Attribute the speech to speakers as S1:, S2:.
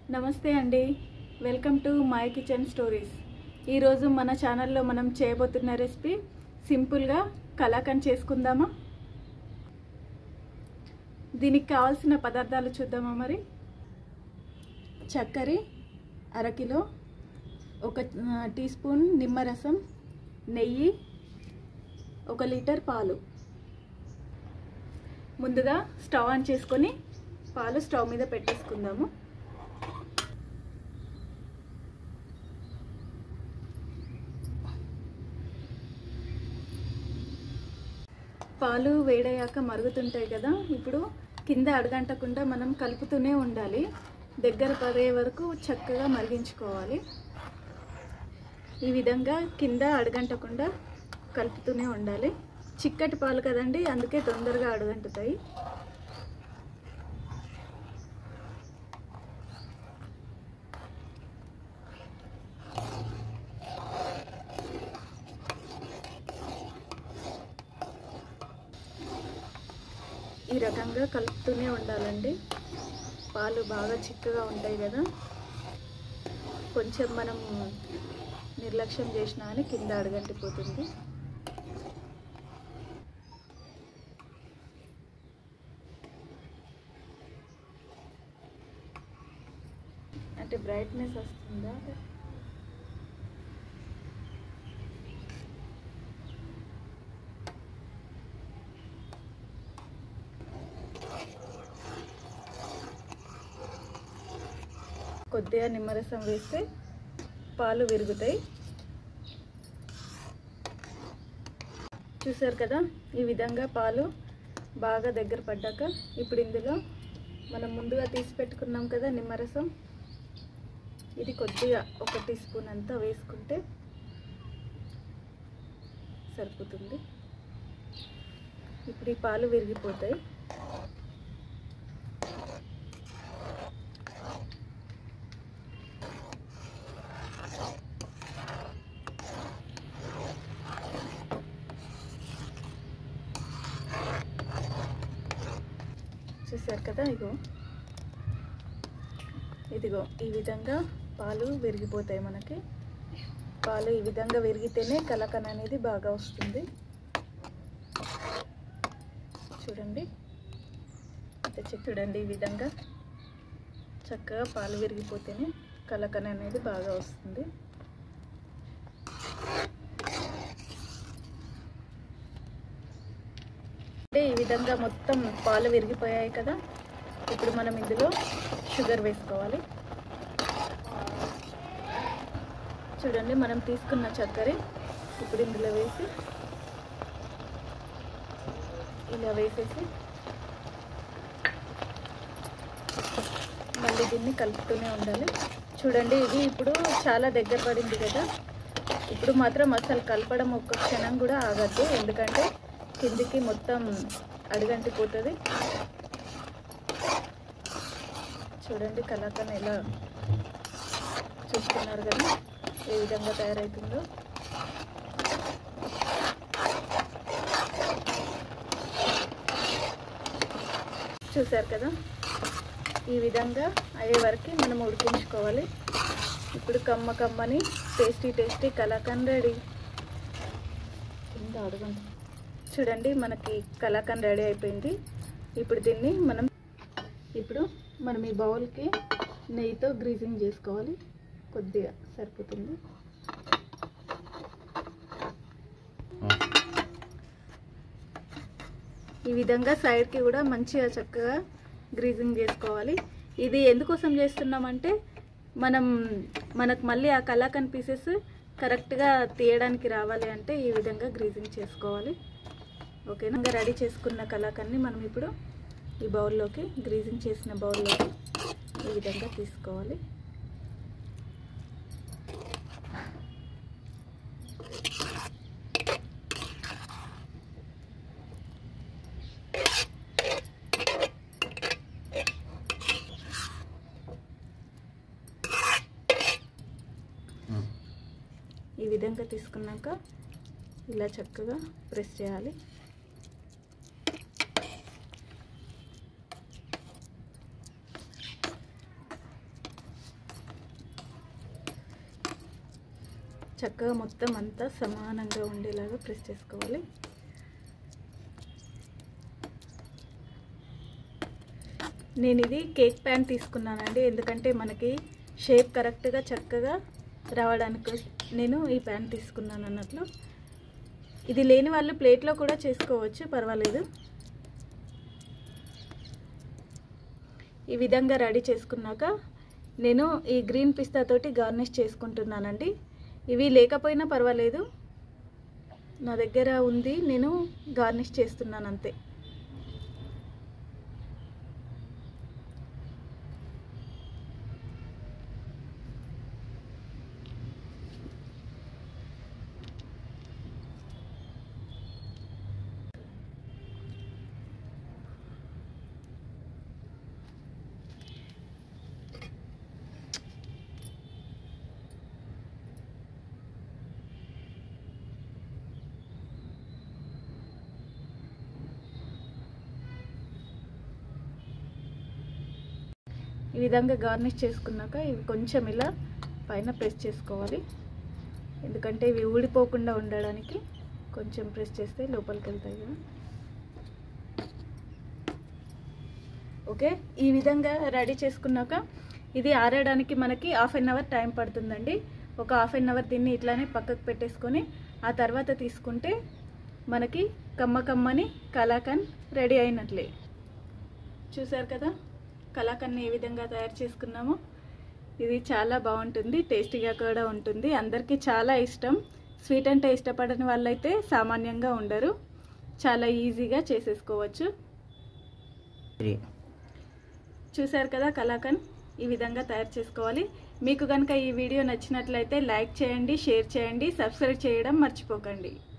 S1: నమస్తే అండి welcome to my kitchen stories ఈరోజు మన ఛానల్లో మనం చేయబోతున్న రెసిపీ సింపుల్గా కలాకండ్ చేసుకుందామా దీనికి కావాల్సిన పదార్థాలు చూద్దామా మరి చక్కెర అరకిలో ఒక ఆ, టీ స్పూన్ నిమ్మరసం నెయ్యి ఒక లీటర్ పాలు ముందుగా స్టవ్ ఆన్ చేసుకొని పాలు స్టవ్ మీద పెట్టేసుకుందాము పాలు వేడయ్యాక మరుగుతుంటాయి కదా ఇప్పుడు కింద అడగంటకుండా మనం కలుపుతూనే ఉండాలి దగ్గర పడే వరకు చక్కగా మరిగించుకోవాలి ఈ విధంగా కింద అడగంటకుండా కలుపుతూనే ఉండాలి చిక్కటి పాలు కదండి అందుకే తొందరగా అడుగంటుతాయి ఈ రకంగా కలుపుతూనే ఉండాలండి పాలు బాగా చిక్కగా ఉంటాయి కదా కొంచెం మనం నిర్లక్ష్యం చేసినా అని కింద అడగంటిపోతుంది అంటే బ్రైట్నెస్ వస్తుందా కొద్దిగా నిమ్మరసం వేస్తే పాలు విరుగుతాయి చూసారు కదా ఈ విధంగా పాలు బాగా దగ్గర పడ్డాక ఇప్పుడు ఇందులో మనం ముందుగా తీసి పెట్టుకున్నాం కదా నిమ్మరసం ఇది కొద్దిగా ఒక టీ స్పూన్ అంతా వేసుకుంటే సరిపోతుంది ఇప్పుడు ఈ పాలు విరిగిపోతాయి చూసారు కదా ఇగో ఇదిగో ఈ విధంగా పాలు విరిగిపోతాయి మనకి పాలు ఈ విధంగా విరిగితేనే కలకన్ అనేది బాగా వస్తుంది చూడండి అయితే చెక్ చూడండి ఈ విధంగా చక్కగా పాలు విరిగిపోతేనే కలకన్ అనేది బాగా వస్తుంది అంటే ఈ విధంగా మొత్తం పాలు విరిగిపోయాయి కదా ఇప్పుడు మనం ఇందులో షుగర్ వేసుకోవాలి చూడండి మనం తీసుకున్న చక్కెర ఇప్పుడు ఇందులో వేసి ఇలా వేసేసి మళ్ళీ దీన్ని కలుపుతూనే ఉండాలి చూడండి ఇది ఇప్పుడు చాలా దగ్గర పడింది కదా ఇప్పుడు మాత్రం అసలు కలపడం ఒక్క క్షణం కూడా ఆగద్దు ఎందుకంటే కిందికి మొత్తం అడుగంటిపోతుంది చూడండి కలాకన్ ఎలా చూస్తున్నారు కదా ఏ విధంగా తయారవుతుందో చూసారు కదా ఈ విధంగా అయ్యే వరకు మనం ఉడికించుకోవాలి ఇప్పుడు కమ్మ కమ్మని టేస్టీ టేస్టీ కలాకన్ రెడీ కింద అడుగుంది చూడండి మనకి కలాకన్ రెడీ అయిపోయింది ఇప్పుడు దీన్ని మనం ఇప్పుడు మనం ఈ బౌల్కి నెయ్యితో గ్రీజింగ్ చేసుకోవాలి కొద్దిగా సరిపోతుంది ఈ విధంగా సైడ్కి కూడా మంచిగా చక్కగా గ్రీజింగ్ చేసుకోవాలి ఇది ఎందుకోసం చేస్తున్నామంటే మనం మనకు మళ్ళీ ఆ కలాకన్ పీసెస్ కరెక్ట్గా తీయడానికి రావాలి అంటే ఈ విధంగా గ్రీజింగ్ చేసుకోవాలి ఓకేనా ఇంకా రెడీ చేసుకున్న కలాకన్ని మనం ఇప్పుడు ఈ బౌల్లోకి గ్రీజింగ్ చేసిన బౌల్లోకి ఈ విధంగా తీసుకోవాలి ఈ విధంగా తీసుకున్నాక ఇలా చక్కగా ప్రెస్ చేయాలి చక్కగా మొత్తం అంతా సమానంగా ఉండేలాగా ప్రెస్ చేసుకోవాలి నేను ఇది కేక్ ప్యాన్ తీసుకున్నానండి ఎందుకంటే మనకి షేప్ కరెక్ట్గా చక్కగా రావడానికి నేను ఈ ప్యాన్ తీసుకున్నాను అన్నట్లు ఇది లేని వాళ్ళు ప్లేట్లో కూడా చేసుకోవచ్చు పర్వాలేదు ఈ విధంగా రెడీ చేసుకున్నాక నేను ఈ గ్రీన్ పిస్తా తోటి గార్నిష్ చేసుకుంటున్నానండి ఇవి లేకపోయినా పర్వాలేదు నా దగ్గర ఉంది నేను గార్నిష్ చేస్తున్నాను అంతే ఈ విధంగా గార్నిష్ చేసుకున్నాక ఇవి కొంచెం ఇలా పైన ప్రెస్ చేసుకోవాలి ఎందుకంటే ఇవి ఊడిపోకుండా ఉండడానికి కొంచెం ప్రెస్ చేస్తే లోపలికి వెళ్తాయి కదా ఓకే ఈ విధంగా రెడీ చేసుకున్నాక ఇది ఆరడానికి మనకి హాఫ్ అన్ అవర్ టైం పడుతుందండి ఒక హాఫ్ అన్ అవర్ దీన్ని ఇట్లానే పక్కకు పెట్టేసుకొని ఆ తర్వాత తీసుకుంటే మనకి కమ్మ కమ్మని కలాకన్ రెడీ అయినట్లే చూసారు కదా కలాకన్ని ఏ విధంగా తయారు చేసుకున్నామో ఇది చాలా బాగుంటుంది టేస్టీగా కూడా ఉంటుంది అందరికీ చాలా ఇష్టం స్వీట్ అంటే ఇష్టపడని వాళ్ళైతే సామాన్యంగా ఉండరు చాలా ఈజీగా చేసేసుకోవచ్చు చూసారు కదా కలాకన్ ఈ విధంగా తయారు చేసుకోవాలి మీకు కనుక ఈ వీడియో నచ్చినట్లయితే లైక్ చేయండి షేర్ చేయండి సబ్స్క్రైబ్ చేయడం మర్చిపోకండి